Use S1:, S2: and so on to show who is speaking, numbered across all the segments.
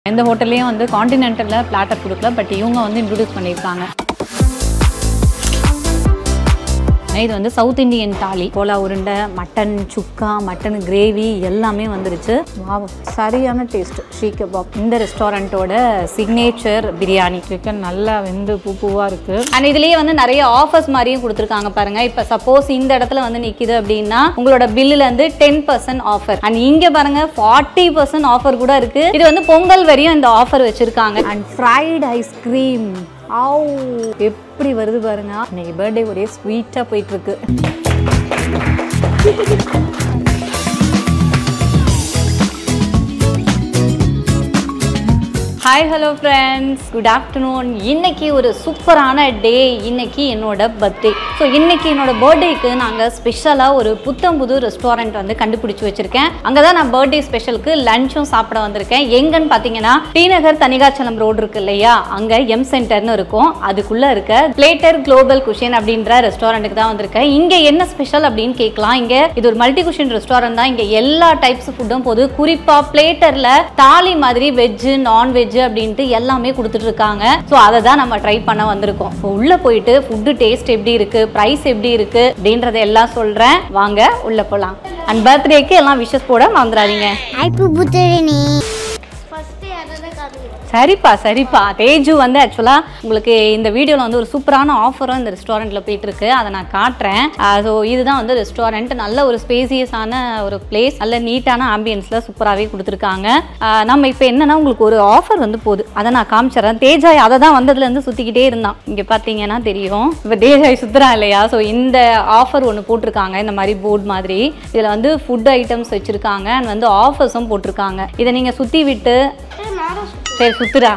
S1: எந்த ஹோட்டல்லையும் வந்து காண்டினென்டலில் பிளாட்டர் கொடுக்கல பட் இவங்க வந்து இன்ட்ரடியூஸ் பண்ணியிருக்காங்க இது வந்து South Indian thali kola urundai mutton chukka mutton gravy எல்லாமே வந்துருச்சு வாவ் சரியான டேஸ்ட் ஷீ கபாப் இந்த ரெஸ்டாரண்ட்டோட சிக்னேச்சர் பிரியாணி சிக்கன் நல்லா வெந்து பூ பூவாக இருக்கு அண்ட் இதுலேயே வந்து நிறைய ஆஃபர்ஸ் மாதிரியும் கொடுத்துருக்காங்க பாருங்க இப்போ சப்போஸ் இந்த இடத்துல வந்து நிற்கிது அப்படின்னா உங்களோட பில்லுல இருந்து டென் பர்சன்ட் ஆஃபர் அண்ட் இங்கே பாருங்க ஃபார்ட்டி பர்சன்ட் ஆஃபர் கூட இருக்கு இது வந்து பொங்கல் வரையும் இந்த ஆஃபர் வச்சிருக்காங்க அண்ட் ஃப்ரைட் ஐஸ்கிரீம் ஆவ் எப்படி வருது பாருங்க இன்னைக்கு பர்த்டே ஒரே ஸ்வீட்டாக போயிட்டு இருக்கு hi hello friends good afternoon இன்னைக்கு ஒரு சூப்பரான டே இன்னைக்கு என்னோட பர்த்டே ஸோ இன்னைக்கு என்னோட பர்த்டேக்கு நாங்கள் ஸ்பெஷலாக ஒரு புத்தம் புது ரெஸ்டாரண்ட் வந்து கண்டுபிடிச்சி வச்சிருக்கேன் அங்கே தான் நான் பர்த்டே ஸ்பெஷலுக்கு லஞ்சும் சாப்பிட வந்திருக்கேன் எங்கன்னு பார்த்தீங்கன்னா டி நகர் தனிகாச்சலம் ரோடு இருக்கு இல்லையா அங்கே எம் சென்டர்னு இருக்கும் அதுக்குள்ளே இருக்க பிளேட்டர் குளோபல் குஷன் அப்படின்ற ரெஸ்டாரண்ட்டுக்கு தான் வந்திருக்கேன் இங்கே என்ன ஸ்பெஷல் அப்படின்னு கேட்கலாம் இங்கே இது ஒரு மல்டி குஷன் ரெஸ்டாரண்ட் தான் இங்கே எல்லா டைப்ஸ் ஃபுட்டும் போது குறிப்பாக பிளேட்டரில் தாலி மாதிரி வெஜ்ஜு நான்வெஜ் அப்படின்ட்டு எல்லாமே கொடுத்துட்டு இருக்காங்க ஸோ அதை தான் நம்ம ட்ரை பண்ண வந்திருக்கோம் ஸோ உள்ளே போயிட்டு ஃபுட்டு டேஸ்ட் எப்படி இருக்கு ப்ரைஸ் எப்படி இருக்கு அப்படின்றத எல்லாம் சொல்கிறேன் வாங்க உள்ளே போகலாம் அண்ட் பர்த்டேக்கு எல்லாம் விஷஸ் போட மறந்துடாதீங்க
S2: ஐப்பு புத்தரணி ஃபர்ஸ்ட் யாராவது காது
S1: சரிப்பா சரிப்பா தேஜு வந்து ஆக்சுவலாக உங்களுக்கு இந்த வீடியோவில் வந்து ஒரு சூப்பரான ஆஃபரும் இந்த ரெஸ்டாரண்ட்டில் போயிட்டு இருக்கு அதை நான் காட்டுறேன் ஸோ இதுதான் வந்து ரெஸ்டாரண்ட் நல்ல ஒரு ஸ்பேசியஸான ஒரு பிளேஸ் நல்ல நீட்டான ஆம்பியன்ஸில் சூப்பராகவே கொடுத்துருக்காங்க ஆஹ் நம்ம இப்போ என்னன்னா உங்களுக்கு ஒரு ஆஃபர் வந்து போகுது அதை நான் காமிச்சிடுறேன் தேஜாய் அதை தான் வந்ததுலேருந்து சுற்றிக்கிட்டே இருந்தான் இங்கே பார்த்தீங்கன்னா தெரியும் இப்போ தேஜாய் சுற்றுறான் இல்லையா ஸோ இந்த ஆஃபர் ஒன்று போட்டிருக்காங்க இந்த மாதிரி போர்டு மாதிரி இதில் வந்து ஃபுட் ஐட்டம்ஸ் வச்சுருக்காங்க அண்ட் வந்து ஆஃபர்ஸும் போட்டிருக்காங்க இதை நீங்கள் சுற்றி விட்டு சரி சுத்துடா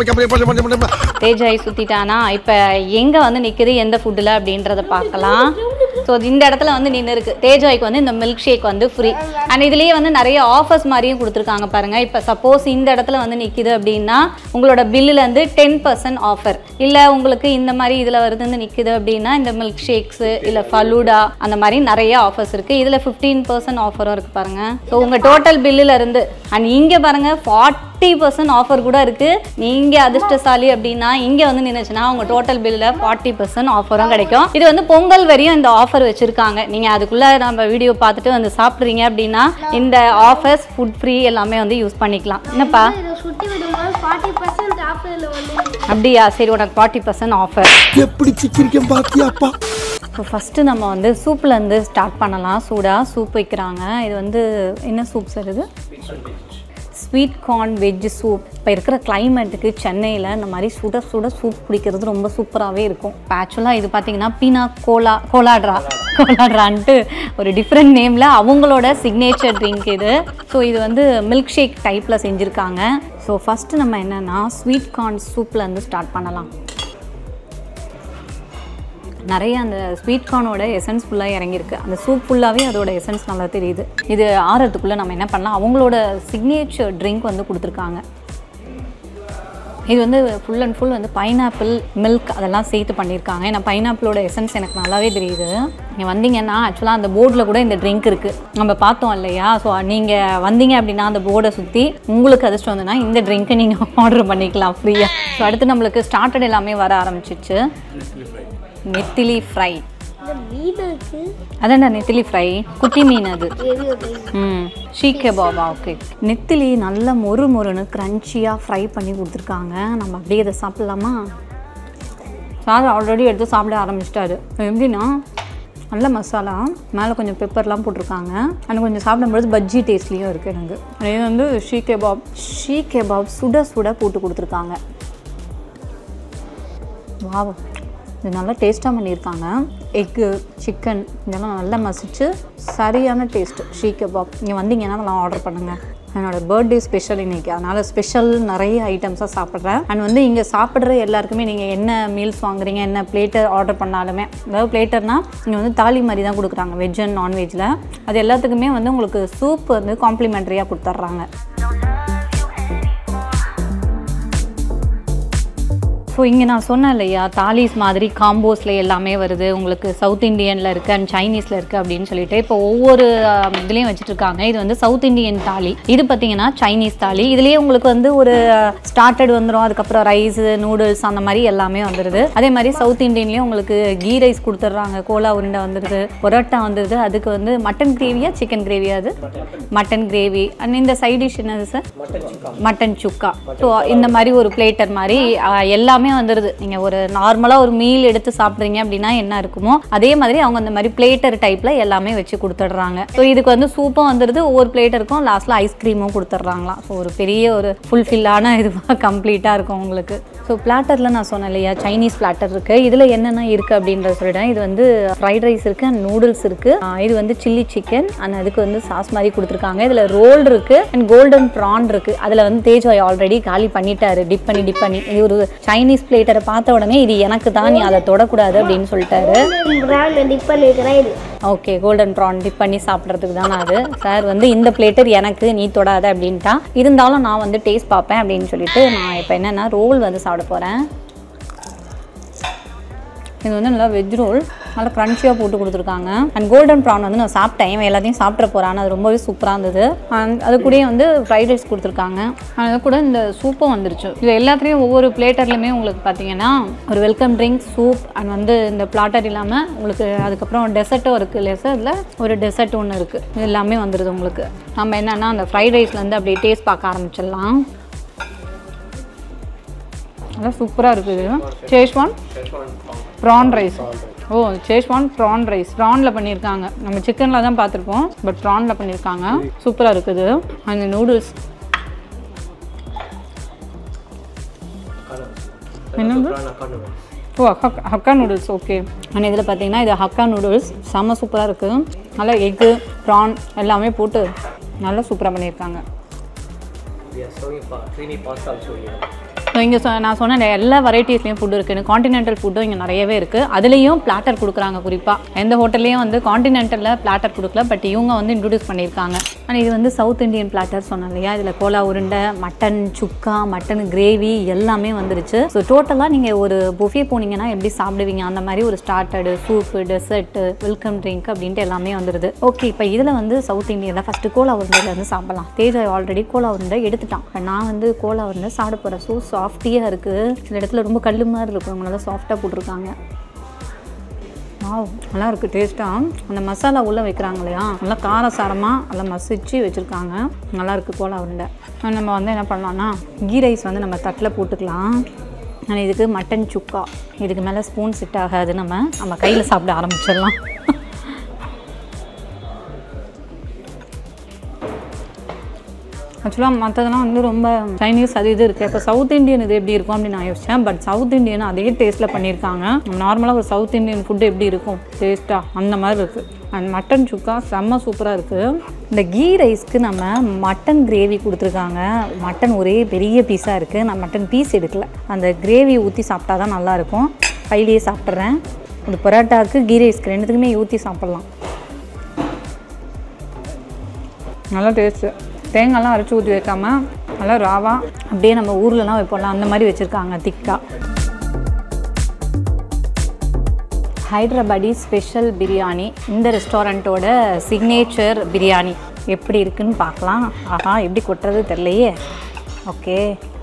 S1: தேஜாய் சுத்திட்டானா இப்போ எங்கே வந்து நிற்குது எந்த ஃபுட்டில் அப்படின்றத பார்க்கலாம் ஸோ இந்த இடத்துல வந்து நின்று இருக்கு தேஜாய்க்கு வந்து இந்த மில்க் ஷேக் வந்து ஃப்ரீ அண்ட் இதுலேயே வந்து நிறைய ஆஃபர்ஸ் மாதிரியும் கொடுத்துருக்காங்க பாருங்க இப்போ சப்போஸ் இந்த இடத்துல வந்து நிற்கிது அப்படின்னா உங்களோட பில்லுல இருந்து டென் பர்சன்ட் ஆஃபர் இல்லை உங்களுக்கு இந்த மாதிரி இதில் வருதுன்னு நிற்கிது அப்படின்னா இந்த மில்க் ஷேக்ஸு இல்லை ஃபலூடா அந்த மாதிரி நிறைய ஆஃபர்ஸ் இருக்குது இதில் ஃபிஃப்டீன் பர்சன்ட் ஆஃபரும் இருக்குது பாருங்க ஸோ உங்கள் டோட்டல் பில்லுல இருந்து அண்ட் இங்கே பாருங்க ஃபார்ட்டி பர்சன்ட் ஆஃபர் கூட இருக்கு நீங்க அதிர்ஷ்டசாலி அப்படின்னா இங்க வந்து நின்னுச்சுன்னா உங்க டோட்டல் பில்ல ஃபார்ட்டி பர்சன்ட் ஆஃபரும் கிடைக்கும் இது வந்து பொங்கல் வரையும் இந்த ஆஃபர் வச்சிருக்காங்க நீங்க அதுக்குள்ள நம்ம வீடியோ பார்த்துட்டு வந்து சாப்பிட்றீங்க அப்படின்னா இந்த ஆஃபர்ஸ் ஃபுட் ஃப்ரீ எல்லாமே வந்து யூஸ் பண்ணிக்கலாம் என்னப்பா
S2: இதை சுட்டி விடும்போது ஃபார்ட்டி பர்சன்ட் ஆஃபரில் வந்து
S1: அப்படியா சரி உனக்கு ஃபார்ட்டி பர்சன்ட் ஆஃபர்
S3: எப்படி சிக்கிரிக்கம் பாத்தியாப்பா
S1: இப்போ ஃபஸ்ட்டு நம்ம வந்து சூப்லேருந்து ஸ்டார்ட் பண்ணலாம் சூடாக சூப் வைக்கிறாங்க இது வந்து என்ன சூப் சார் இது ஸ்வீட் கார்ன் வெஜ் சூப் இப்போ இருக்கிற கிளைமேட்டுக்கு சென்னையில் இந்த மாதிரி சுட சுட சூப் குடிக்கிறது ரொம்ப சூப்பராகவே இருக்கும் இப்போ ஆக்சுவலாக இது பார்த்தீங்கன்னா பீனா கோலா கோலாட்ரா கோலாட்ரான்ட்டு ஒரு டிஃப்ரெண்ட் நேமில் அவங்களோட சிக்னேச்சர் ட்ரிங்க் இது ஸோ இது வந்து மில்க் ஷேக் டைப்பில் செஞ்சுருக்காங்க ஸோ ஃபஸ்ட்டு நம்ம என்னென்னா ஸ்வீட் கார்ன் சூப்லேருந்து ஸ்டார்ட் பண்ணலாம் நிறைய அந்த ஸ்வீட் கார்னோட எசன்ஸ் ஃபுல்லாக இறங்கியிருக்கு அந்த சூப் ஃபுல்லாகவே அதோட எசன்ஸ் நல்லா தெரியுது இது ஆறதுக்குள்ளே நம்ம என்ன பண்ணலாம் அவங்களோட சிக்னேச்சர் ட்ரிங்க் வந்து கொடுத்துருக்காங்க இது வந்து ஃபுல் அண்ட் ஃபுல் வந்து பைனாப்பிள் மில்க் அதெல்லாம் சேர்த்து பண்ணியிருக்காங்க ஏன்னா பைனாப்பிளோட எசன்ஸ் எனக்கு நல்லாவே தெரியுது நீங்கள் வந்தீங்கன்னா ஆக்சுவலாக அந்த போர்டில் கூட இந்த ட்ரிங்க் இருக்குது நம்ம பார்த்தோம் இல்லையா ஸோ நீங்கள் வந்தீங்க அப்படின்னா அந்த போர்டை சுற்றி உங்களுக்கு அதிர்ஷ்டம் வந்துன்னா இந்த ட்ரிங்க்கை நீங்கள் ஆர்டர் பண்ணிக்கலாம் ஃப்ரீயாக ஸோ அடுத்து நம்மளுக்கு ஸ்டார்டட் எல்லாமே வர ஆரம்பிச்சிச்சு நெத்திலி ஃப்ரை
S2: இந்த மீன் இருக்கு
S1: அதான்டா நெத்திலி ஃப்ரை குட்டி மீன் அது
S2: கிரேவி ஒரு
S1: ம் ஷீ கபாபா ஓகே நெத்திலி நல்ல மொறு மொறுன்னு க்ரன்ச்சியாக ஃப்ரை பண்ணி கொடுத்துருக்காங்க நம்ம அப்படியே இதை சாப்பிட்லாமா சார் ஆல்ரெடி எடுத்து சாப்பிட ஆரம்பிச்சிட்டாரு எப்படின்னா நல்ல மசாலா மேலே கொஞ்சம் பெப்பர்லாம் போட்டிருக்காங்க அண்ட் கொஞ்சம் சாப்பிடும்போது பஜ்ஜி டேஸ்ட்லேயும் இருக்குது எனக்கு இது வந்து ஷீ கபாப் ஷீ கபாப் சுட சுட போட்டு கொடுத்துருக்காங்க வாவ் இது நல்லா டேஸ்ட்டாக பண்ணியிருக்காங்க எக்கு சிக்கன் இதெல்லாம் நல்லா மசிச்சு சரியான டேஸ்ட் ஷீ கபாப் இங்கே வந்தீங்கன்னா அதெல்லாம் ஆர்டர் பண்ணுங்கள் என்னோட பர்த்டே ஸ்பெஷல் இன்னைக்கு அதனால் ஸ்பெஷல் நிறைய ஐட்டம்ஸாக சாப்பிட்றேன் அண்ட் வந்து இங்கே சாப்பிட்ற எல்லாருக்குமே நீங்கள் என்ன மீல்ஸ் வாங்குறீங்க என்ன பிளேட்டர் ஆர்டர் பண்ணாலுமே அதாவது பிளேட்டர்னால் இங்கே வந்து தாலி மாதிரி தான் கொடுக்குறாங்க வெஜ் அண்ட் நான்வெஜ்ஜில் அது எல்லாத்துக்குமே வந்து உங்களுக்கு சூப் வந்து காம்ப்ளிமெண்ட்ரியாக கொடுத்துட்றாங்க ஸோ இங்கே நான் சொன்னேன் இல்லையா தாலிஸ் மாதிரி காம்போஸில் எல்லாமே வருது உங்களுக்கு சவுத் இந்தியனில் இருக்குது அண்ட் சைனீஸில் இருக்குது அப்படின்னு சொல்லிட்டு இப்போ ஒவ்வொரு ஆஹ், இதுலேயும் வச்சுட்டு இருக்காங்க இது வந்து சவுத் இந்தியன் தாலி இது பார்த்தீங்கன்னா சைனீஸ் தாலி இதுலேயே உங்களுக்கு வந்து ஒரு ஸ்டார்டட் வந்துடும் அதுக்கப்புறம் ரைஸ் நூடுல்ஸ் அந்த மாதிரி எல்லாமே வந்துடுது அதே மாதிரி சவுத் இந்தியன்லேயும் உங்களுக்கு கீ ரைஸ் கொடுத்துட்றாங்க கோலா உருண்டை வந்துடுது பரோட்டா வந்துடுது அதுக்கு வந்து மட்டன் கிரேவியா சிக்கன் கிரேவியா அது மட்டன் கிரேவி அண்ட் இந்த சைட் டிஷ் என்னது சார் மட்டன் சுக்கா ஸோ இந்த மாதிரி ஒரு பிளேட்டர் மாதிரி ஆஹ், எல்லாமே வந்துடுது நீங்கள் ஒரு நார்மலாக ஒரு மீல் எடுத்து சாப்பிட்றீங்க அப்படின்னா என்ன இருக்குமோ அதே மாதிரி அவங்க அந்த மாதிரி பிளேட்டர் டைப்பில் எல்லாமே வச்சு கொடுத்துட்றாங்க ஸோ இதுக்கு வந்து சூப்பும் வந்துடுது ஒவ்வொரு பிளேட்டருக்கும் லாஸ்ட்டில் ஐஸ்கிரீமும் கொடுத்துட்றாங்களாம் ஸோ ஒரு பெரிய ஒரு ஃபுல்ஃபில்லான இதுவாக கம்ப்ளீட்டாக இருக்கும் உங்களுக்கு ஸோ பிளாட்டரில் நான் சொன்னேன் இல்லையா சைனீஸ் பிளாட்டர் இருக்குது இதில் என்னென்ன இருக்குது அப்படின்றத சொல்லிட்டேன் இது வந்து ஃப்ரைட் ரைஸ் இருக்குது அண்ட் நூடுல்ஸ் இருக்குது இது வந்து சில்லி சிக்கன் அண்ட் அதுக்கு வந்து சாஸ் மாதிரி கொடுத்துருக்காங்க இதில் ரோல் இருக்குது அண்ட் கோல்டன் ப்ரான் இருக்குது அதில் வந்து தேஜாய் ஆல்ரெடி காலி பண்ணிட்டாரு டிப் பண்ணி டிப் பண்ணி இது ஒரு சைனீஸ் பிளேட்டரை பார்த்த உடனே இது எனக்கு தான் நீ அதை தொடக்கூடாது அப்படின்னு சொல்லிட்டாரு
S2: பிராண்ட் டிப் பண்ணிருக்கிறேன் இது
S1: ஓகே கோல்டன் ப்ரான் டிப் பண்ணி சாப்பிட்றதுக்கு தான் அது சார் வந்து இந்த பிளேட்டர் எனக்கு நீ தொடாத அப்படின்ட்டா இருந்தாலும் நான் வந்து டேஸ்ட் பார்ப்பேன் அப்படின்னு சொல்லிட்டு நான் இப்போ என்னென்னா ரோல் வந்து சாப்பிட போகிறேன் இது வந்து நல்லா வெஜ் ரோல் நல்லா க்ரன்ச்சியாக போட்டு கொடுத்துருக்காங்க அண்ட் கோல்டன் ப்ரான் வந்து நான் சாப்பிட்டேன் இவன் எல்லாத்தையும் சாப்பிட்ற போகிறான் அது ரொம்பவே சூப்பராக இருந்தது அண்ட் அது கூடயே வந்து ஃப்ரைட் ரைஸ் கொடுத்துருக்காங்க அது கூட இந்த சூப்பும் வந்துருச்சு இது எல்லாத்துலேயும் ஒவ்வொரு பிளேட்டர்லையுமே உங்களுக்கு பார்த்தீங்கன்னா ஒரு வெல்கம் ட்ரிங்க் சூப் அண்ட் வந்து இந்த பிளாட்டர் இல்லாமல் உங்களுக்கு அதுக்கப்புறம் டெசர்ட்டும் இருக்குது இல்லையா சார் இதில் ஒரு டெசர்ட் ஒன்று இருக்குது இது எல்லாமே வந்துடுது உங்களுக்கு நம்ம என்னென்னா அந்த ஃப்ரைட் ரைஸ்லேருந்து அப்படியே டேஸ்ட் பார்க்க ஆரம்பிச்சிடலாம் அதான் சூப்பராக இருக்குது Szechwan prawn rice oh Szechwan prawn rice ப்ரானில் பண்ணியிருக்காங்க நம்ம சிக்கனில் தான் பார்த்துருப்போம் பட் ப்ரானில் பண்ணியிருக்காங்க சூப்பராக இருக்குது அந்த நூடுல்ஸ் என்னது oh hak hakka noodles okay and இதில் பார்த்தீங்கன்னா இது ஹக்கா நூடுல்ஸ் செம்ம சூப்பராக இருக்குது நல்லா எக்கு ப்ரான் எல்லாமே போட்டு நல்லா சூப்பராக பண்ணியிருக்காங்க
S4: We are serving pa- creamy pasta also here.
S1: So இங்கே சொ நான் சொன்ன எல்லா வெரைட்டிஸ்லேயும் ஃபுட் இருக்குது காண்டினென்டல் ஃபுட்டும் இங்கே நிறையவே இருக்குது அதுலேயும் பிளாட்டர் கொடுக்குறாங்க குறிப்பாக எந்த ஹோட்டல்லையும் வந்து காண்டினென்டலில் பிளாட்டர் கொடுக்கல பட் இவங்க வந்து இன்ட்ரடியூஸ் பண்ணியிருக்காங்க ஆனால் இது வந்து சவுத் இந்தியன் பிளாட்டர் சொன்னேன் இல்லையா இதில் Cola urundai mutton chukka mutton gravy எல்லாமே வந்துருச்சு ஸோ டோட்டலாக நீங்கள் ஒரு புஃபே போனீங்கன்னா எப்படி சாப்பிடுவீங்க அந்த மாதிரி ஒரு starter soup dessert welcome drink அப்படின்ட்டு எல்லாமே வந்துடுது ஓகே இப்போ இதில் வந்து சவுத் இந்தியனில் ஃபஸ்ட்டு கோலா உருண்டையில இருந்து சாப்பிடலாம் தேஜாய் ஆல்ரெடி கோலா உருண்டை எடுத்துட்டான் இப்ப நான் வந்து கோலா உருண்டை சாப்பிட போகிறேன் ஸோ சாஃப்டியாக இருக்குது சில இடத்துல ரொம்ப கல் மாதிரி இருக்கும் இவங்க நல்லா சாஃப்டாக போட்டிருக்காங்க வாவ் நல்லா இருக்குது டேஸ்ட்டாக அந்த மசாலா உள்ளே வைக்கிறாங்க இல்லையா நல்லா காரசாரமாக நல்லா மசிச்சு வச்சுருக்காங்க நல்லா இருக்குது கோலா உருண்டை அஹ் நம்ம வந்து என்ன பண்ணலாம்னா கீ ரைஸ் வந்து நம்ம தட்டில் போட்டுக்கலாம் ஆனால் இதுக்கு மட்டன் சுக்கா இதுக்கு மேலே ஸ்பூன் செட் ஆகாது நம்ம நம்ம கையில் சாப்பிட ஆரம்பிச்சிடலாம் ஆக்சுவலாக மற்றதெல்லாம் வந்து ரொம்ப சைனீஸ் அது இது இருக்குது இப்போ சவுத் இந்தியன் இது எப்படி இருக்கும் அப்படின்னு நான் யோசித்தேன் பட் சவுத் இந்தியன் அதே டேஸ்ட்டில் பண்ணியிருக்காங்க நார்மலாக ஒரு சவுத் இந்தியன் ஃபுட்டு எப்படி இருக்கும் டேஸ்ட்டாக அந்த மாதிரி இருக்குது அண்ட் மட்டன் சுக்கா செம்ம சூப்பராக இருக்குது இந்த கீ ரைஸ்க்கு நம்ம மட்டன் கிரேவி கொடுத்துருக்காங்க மட்டன் ஒரே பெரிய பீஸாக இருக்குது நான் மட்டன் பீஸ் எடுக்கல அந்த கிரேவி ஊற்றி சாப்பிட்டா தான் நல்லாயிருக்கும் கையிலேயே சாப்பிட்றேன் இந்த பரோட்டாவுக்கு கீ ரைஸ்க்கு ரெண்டுத்துக்குமே ஊற்றி சாப்பிட்லாம் நல்லா டேஸ்ட்டு தேங்காய்லாம் அரைச்சி ஊற்றி வைக்காம நல்லா ராவா அப்படியே நம்ம ஊர்லலாம் வைப்போம்ல அந்த மாதிரி வச்சுருக்காங்க திக்கா ஹைதராபாடி ஸ்பெஷல் பிரியாணி இந்த ரெஸ்டாரண்ட்டோட சிக்னேச்சர் பிரியாணி எப்படி இருக்குன்னு பார்க்கலாம் ஆஹா எப்படி கொட்டுறது தெரியலையே ஓகே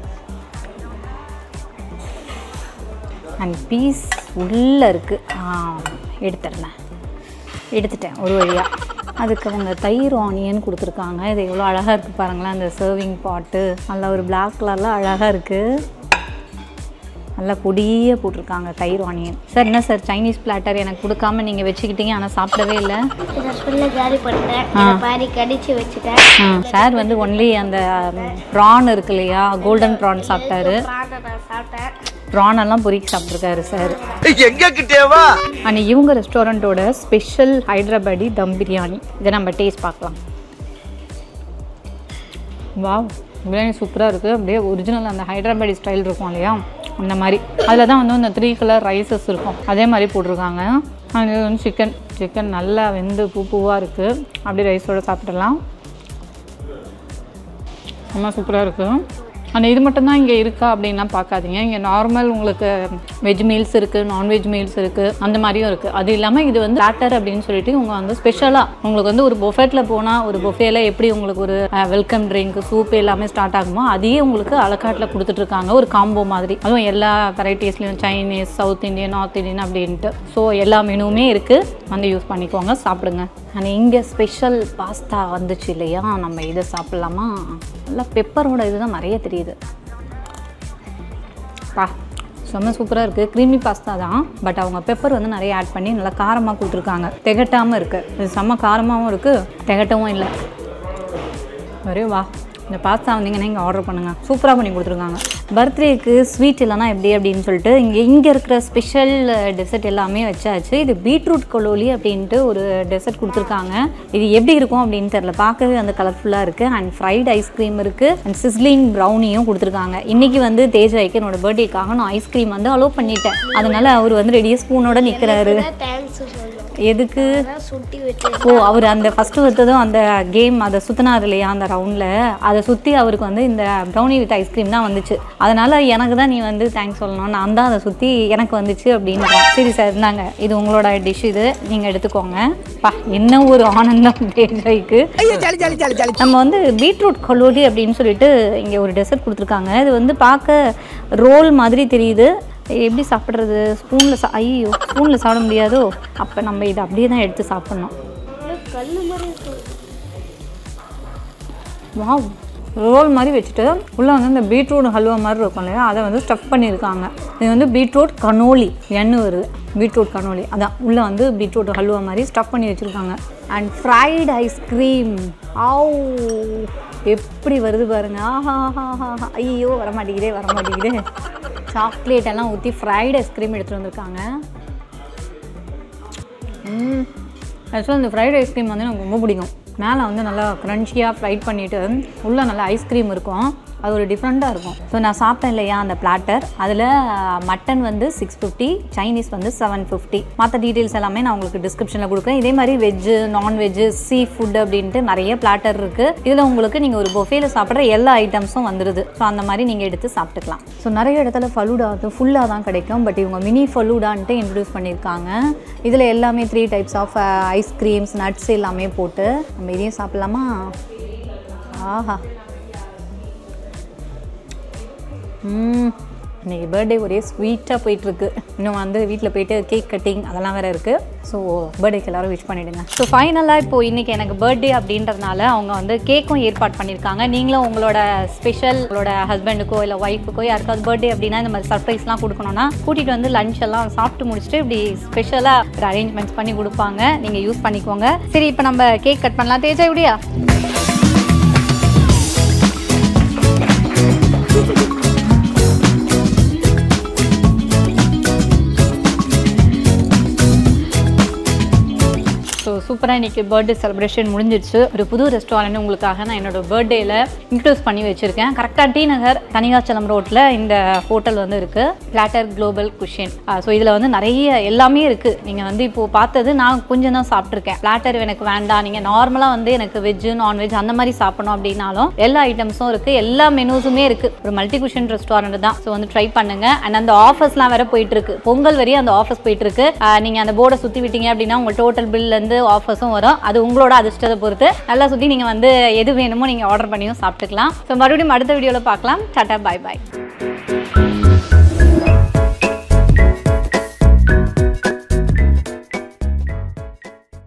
S1: அண்ட் பீஸ் உள்ளே இருக்குது ஆ எடுத்துடலாம் எடுத்துட்டேன் ஒரு வழியாக அதுக்கு அவங்க தயிர் ஆனியன் கொடுத்துருக்காங்க இது எவ்வளோ அழகாக இருக்குது பாருங்களேன் அந்த சர்விங் பாட்டு நல்லா ஒரு பிளாக் கலரில் அழகாக இருக்குது நல்லா பொடியே போட்டிருக்காங்க தயிர் ஆனியன் சார் என்ன சார் சைனீஸ் பிளாட்டர் எனக்கு கொடுக்காம நீங்கள் வச்சுக்கிட்டீங்க ஆனால் சாப்பிடவே இல்லை
S2: இதை ஃபுல்லாக காலி பண்ணிட்டேன் இதை பாதி கடிச்சு வச்சுட்டேன்
S1: சார் வந்து ஒன்லி அந்த ப்ரான் இருக்கு இல்லையா கோல்டன் ப்ரான் சாப்பிட்டாரு
S2: ப்ரானை நான் சாப்பிட்டேன்
S1: ப்ரான் எல்லாம் பொறிக்கி சாப்பிட்ருக்காரு சார்
S3: எங்க கிட்டேவா
S1: அண்ட் இவங்க ரெஸ்டாரண்ட்டோட ஸ்பெஷல் ஹைதராபாடி தம் பிரியாணி இதை நம்ம டேஸ்ட் பார்க்கலாம் வாவ் பிரியாணி சூப்பராக இருக்குது அப்படியே ஒரிஜினல் அந்த ஹைதராபாடி ஸ்டைல் இருக்கும் இல்லையா அந்த மாதிரி அதில் தான் வந்து இந்த த்ரீ கலர் ரைஸஸ் இருக்கும் அதே மாதிரி போட்டிருக்காங்க அண்ட் இது வந்து சிக்கன் சிக்கன் நல்லா வெந்து பூ பூவாக இருக்குது அப்படியே ரைஸோடு சாப்பிடலாம் ரொம்ப சூப்பராக இருக்குது ஆனால் இது மட்டும்தான் இங்கே இருக்கா அப்படின்லாம் பார்க்காதீங்க இங்கே நார்மல் உங்களுக்கு வெஜ் மீல்ஸ் இருக்குது நான்வெஜ் மீல்ஸ் இருக்குது அந்த மாதிரியும் இருக்குது அது இல்லாமல் இது வந்து பிளாட்டர் அப்படின்னு சொல்லிட்டு இவங்க வந்து ஸ்பெஷலாக உங்களுக்கு வந்து ஒரு பொஃபெட்டில் போனால் ஒரு பொஃபேல எப்படி உங்களுக்கு ஒரு வெல்கம் ட்ரிங்க் சூப் எல்லாமே ஸ்டார்ட் ஆகுமோ அதையே உங்களுக்கு அலக்காட்டில் கொடுத்துட்ருக்காங்க ஒரு காம்போ மாதிரி அதுவும் எல்லா வெரைட்டிஸ்லையும் Chinese south Indian north Indian அப்படின்ட்டு ஸோ எல்லா மெனுவுமே இருக்குது வந்து யூஸ் பண்ணிக்கோங்க சாப்பிடுங்க ஆனால் இங்கே ஸ்பெஷல் பாஸ்தா வந்துச்சு இல்லையா நம்ம இதை சாப்பிட்லாமா நல்லா பெப்பரோட இதுதான் நிறைய தெரியுது பா செம்ம சூப்பராக இருக்குது க்ரீமி பாஸ்தா தான் பட் அவங்க பெப்பர் வந்து நிறைய ஆட் பண்ணி நல்லா காரமாக கொடுத்துருக்காங்க திகட்டாமல் இருக்குது இது செம்ம காரமாகவும் இருக்குது திகட்டவும் இல்லை ஒரே வா இந்த பாஸ்தா வந்தீங்கன்னா இங்கே ஆர்டர் பண்ணுங்கள் சூப்பராக பண்ணி கொடுத்துருக்காங்க பர்த்டேக்கு ஸ்வீட் இல்லைனா எப்படி அப்படின்னு சொல்லிட்டு இங்கே இங்கே இருக்கிற ஸ்பெஷல் டெசர்ட் எல்லாமே வச்சாச்சு இது பீட்ரூட் கொலோலி அப்படின்ட்டு ஒரு டெசர்ட் கொடுத்துருக்காங்க இது எப்படி இருக்கும் அப்படின்னு தெரில பார்க்கவே வந்து கலர்ஃபுல்லாக இருக்குது அண்ட் ஃப்ரைட் ஐஸ்கிரீம் இருக்குது அண்ட் சிஸ்லிங் ப்ரௌனியும் கொடுத்துருக்காங்க இன்றைக்கி வந்து தேஜாய்க்கு என்னோட பர்த்டேக்காக நான் ஐஸ்கிரீம் வந்து அலோவ் பண்ணிட்டேன் அதனால் அவர் வந்து ரெடியாக ஸ்பூனோட நிற்கிறாரு
S2: தேங்க்ஸ் சொல்லணும்
S1: எதுக்கு
S2: அதான் சுட்டி வச்சு
S1: ஓ அவர் அந்த ஃபஸ்ட்டு வச்சதும் அந்த கேம் அதை சுற்றினார் இல்லையா அந்த ரவுண்டில் அதை சுற்றி அவருக்கு வந்து இந்த ப்ரௌனி வித் ஐஸ்கிரீம் தான் வந்துச்சு அதனால் எனக்கு தான் நீ வந்து தேங்க்ஸ் சொல்லணும் நான் தான் அதை சுற்றி எனக்கு வந்துச்சு அப்படின்னு சரி சார் இருந்தாங்க இது உங்களோட டிஷ் இது நீங்கள் எடுத்துக்கோங்க பா என்ன ஒரு ஆனந்தம் தேஜாய்க்கு நம்ம வந்து பீட்ரூட் கல்லூரி அப்படின்னு சொல்லிட்டு இங்கே ஒரு டெசர்ட் கொடுத்துருக்காங்க இது வந்து பார்க்க ரோல் மாதிரி தெரியுது எப்படி சாப்பிட்றது ஸ்பூனில் சா ஐயோ ஸ்பூனில் சாப்பிட முடியாதோ அப்போ நம்ம இதை அப்படியே தான் எடுத்து சாப்பிட்ணும்
S2: கல்லு மாதிரி இருக்கு
S1: வாவ் ரோல் மாதிரி வச்சுட்டு உள்ளே வந்து இந்த பீட்ரூட் ஹல்வா மாதிரி இருக்கும் இல்லையா அதை வந்து ஸ்டஃப் பண்ணியிருக்காங்க இது வந்து பீட்ரூட் கனோலி எண்ணெய் வருது பீட்ரூட் கனோலி அதான் உள்ளே வந்து பீட்ரூட் ஹல்வா மாதிரி ஸ்டஃப் பண்ணி வச்சுருக்காங்க அண்ட் ஃப்ரைட் ஐஸ்கிரீம் ஆவ் எப்படி வருது பாருங்க ஆஹா ஆஹா ஐயோ வர மாட்டேங்குதே வர மாட்டேங்குதே சாக்லேட் எல்லாம் ஊற்றி ஃப்ரைட் ஐஸ்கிரீம் எடுத்துகிட்டு வந்திருக்காங்க ஆக்சுவலாக இந்த ஃப்ரைட் ஐஸ்கிரீம் வந்து எனக்கு ரொம்ப பிடிக்கும் மேலே வந்து நல்லா க்ரன்ச்சியாக ஃப்ரைட் பண்ணிவிட்டு உள்ளே நல்லா ஐஸ்கிரீம் இருக்கும் அது ஒரு டிஃப்ரெண்ட்டாக இருக்கும் ஸோ நான் சாப்பிட்டேன் இல்லையா அந்த பிளாட்டர் அதில் மட்டன் வந்து சிக்ஸ் ஃபிஃப்டி சைனீஸ் வந்து செவன் ஃபிஃப்டி மற்ற டீட்டெயில்ஸ் எல்லாமே நான் உங்களுக்கு டிஸ்கிரிப்ஷனில் கொடுக்குறேன் இதே மாதிரி வெஜ்ஜு நான்வெஜ்ஜு சீ ஃபுட் அப்படின்ட்டு நிறைய பிளாட்டர் இருக்குது இதில் உங்களுக்கு நீங்கள் ஒரு பொஃபேல சாப்பிட்ற எல்லா ஐட்டம்ஸும் வந்துடுது ஸோ அந்த மாதிரி நீங்கள் எடுத்து சாப்பிட்டுக்கலாம் ஸோ நிறைய இடத்துல ஃபலூடா வந்து ஃபுல்லாக தான் கிடைக்கும் பட் இவங்க மினி ஃபலூடான்ட்டு இன்ட்ரடியூஸ் பண்ணியிருக்காங்க இதில் எல்லாமே three types of ice creams nuts எல்லாமே போட்டு நம்ம இதையும் சாப்பிட்லாமா ஆஹா ம் இன்னைக்கு பர்த்டே ஒரே ஸ்வீட்டாக போயிட்டுருக்கு இன்னும் வந்து வீட்டில் போயிட்டு கேக் கட்டிங் அதெல்லாம் வேறு இருக்குது ஸோ பர்த்டேக்கு எல்லாரும் விஷ் பண்ணிவிடுங்க ஸோ ஃபைனலாக இப்போது இன்றைக்கி எனக்கு பர்த்டே அப்படின்றதுனால அவங்க வந்து கேக்கும் ஏற்பாடு பண்ணியிருக்காங்க நீங்களும் உங்களோட ஸ்பெஷல் உங்களோட ஹஸ்பண்டுக்கோ இல்லை ஒய்ஃபுக்கோ யாருக்காவது பர்த்டே அப்படின்னா இந்த மாதிரி சர்ப்ரைஸ்லாம் கொடுக்கணும்னா கூட்டிகிட்டு வந்து லஞ்ச் எல்லாம் சாப்பிட்டு முடிச்சுட்டு இப்படி ஸ்பெஷலாக ஒரு அரேஞ்ச்மெண்ட்ஸ் பண்ணி கொடுப்பாங்க நீங்கள் யூஸ் பண்ணிக்கோங்க சரி இப்போ நம்ம கேக் கட் பண்ணலாம் தேஜா இப்படியா ஸோ சூப்பராக இன்றைக்கி பர்த்டே செலிப்ரேஷன் முடிஞ்சிருச்சு ஒரு புது ரெஸ்டாரண்ட் உங்களுக்காக நான் என்னோட பர்த்டேயில் இன்ட்ரடியூஸ் பண்ணி வச்சுருக்கேன் கரெக்டாக டி நகர் தனிகாச்சலம் ரோட்டில் இந்த ஹோட்டல் வந்து இருக்குது பிளாட்டர் குளோபல் குஷின் ஸோ இதில் வந்து நிறைய எல்லாமே இருக்குது நீங்கள் வந்து இப்போது பார்த்தது நான் கொஞ்சம் தான் சாப்பிட்ருக்கேன் பிளாட்டர் எனக்கு வேண்டாம் நீங்கள் நார்மலாக வந்து எனக்கு வெஜ்ஜு நான்வெஜ் அந்த மாதிரி சாப்பிடணும் அப்படின்னாலும் எல்லா ஐட்டம்ஸும் இருக்குது எல்லா மெனூஸுமே இருக்குது ஒரு மல்டி குஷன் ரெஸ்டாரண்ட் தான் ஸோ வந்து ட்ரை பண்ணுங்கள் அண்ட் அந்த ஆஃபர்ஸ்லாம் வேற போயிட்டு இருக்கு பொங்கல் வரையும் அந்த ஆஃபர்ஸ் போயிட்டு இருக்கு நீங்கள் அந்த போர்டை சுற்றி விட்டீங்க அப்படின்னா உங்கள் டோட்டல் பில்லேருந்து ஆஃபர்ஸும் வரும் அது உங்களோட அதிர்ஷ்டத்தை பொறுத்து நல்லா சுற்றி நீங்கள் வந்து எது வேணுமோ நீங்கள் ஆர்டர் பண்ணியும் சாப்பிட்டுக்கலாம் ஸோ மறுபடியும் அடுத்த வீடியோவில் பார்க்கலாம் டாட்டா பாய் பாய்